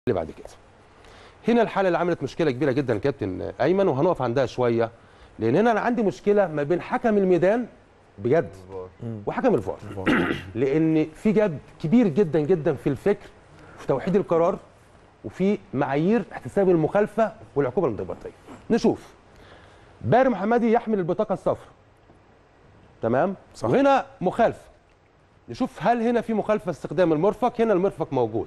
اللي بعد كده هنا الحاله اللي عملت مشكله كبيره جدا كابتن ايمن وهنقف عندها شويه لان هنا انا عندي مشكله ما بين حكم الميدان بجد وحكم الفار لان في جاب كبير جدا جدا في الفكر في توحيد القرار وفي معايير احتساب المخالفه والعقوبه الانضباطيه نشوف باري محمدي يحمل البطاقه الصفراء تمام صح. وهنا مخالفه نشوف هل هنا في مخالفه استخدام المرفق هنا المرفق موجود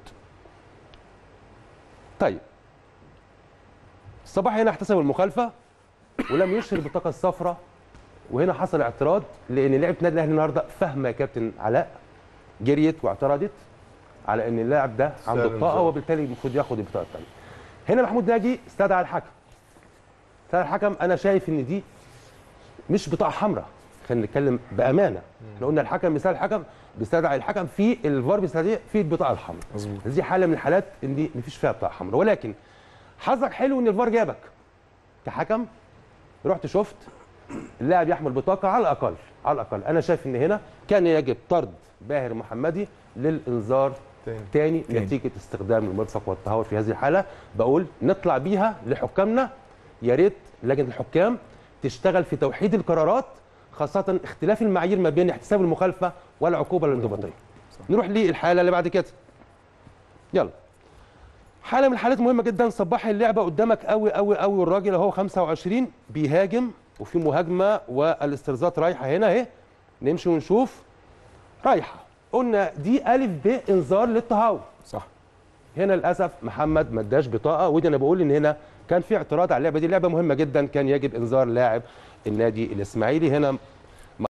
طيب الصباح هنا احتسب المخالفه ولم يشهر البطاقه الصفراء وهنا حصل اعتراض لان لعبه النادي الاهلي النهارده فاهمه يا كابتن علاء جريت واعترضت على ان اللاعب ده عنده استلم بطاقه صح. وبالتالي المفروض ياخد البطاقه الثانيه هنا محمود ناجي استدعى الحكم استدعى الحكم انا شايف ان دي مش بطاقه حمراء خلينا نتكلم بامانه احنا قلنا الحكم مثال الحكم بيستدعي الحكم في الفار بيستدعي في البطاقه الحمراء مظبوط. دي حاله من الحالات ان دي مفيش فيها بطاقه حمراء ولكن حظك حلو ان الفار جابك كحكم رحت شفت اللاعب يحمل بطاقه على الاقل على الاقل انا شايف ان هنا كان يجب طرد باهر محمدي للانذار تاني. تاني, تاني. نتيجه استخدام المرفق والتهور في هذه الحاله بقول نطلع بيها لحكامنا يا ريت لجنه الحكام تشتغل في توحيد القرارات خاصه اختلاف المعايير ما بين احتساب المخالفه والعقوبه الانضباطيه نروح للحاله اللي بعد كده يلا حاله من الحالات مهمه جدا صباح اللعبه قدامك قوي قوي قوي والراجل اهو 25 بيهاجم وفي مهاجمه والاسترزات رايحه هنا اهي نمشي ونشوف رايحه قلنا دي الف ب انذار للتهاون صح هنا للاسف محمد ما اداش بطاقه ودي انا بقول ان هنا كان في اعتراض على اللعبه دي لعبه مهمه جدا كان يجب انذار لاعب النادي الاسماعيلي هنا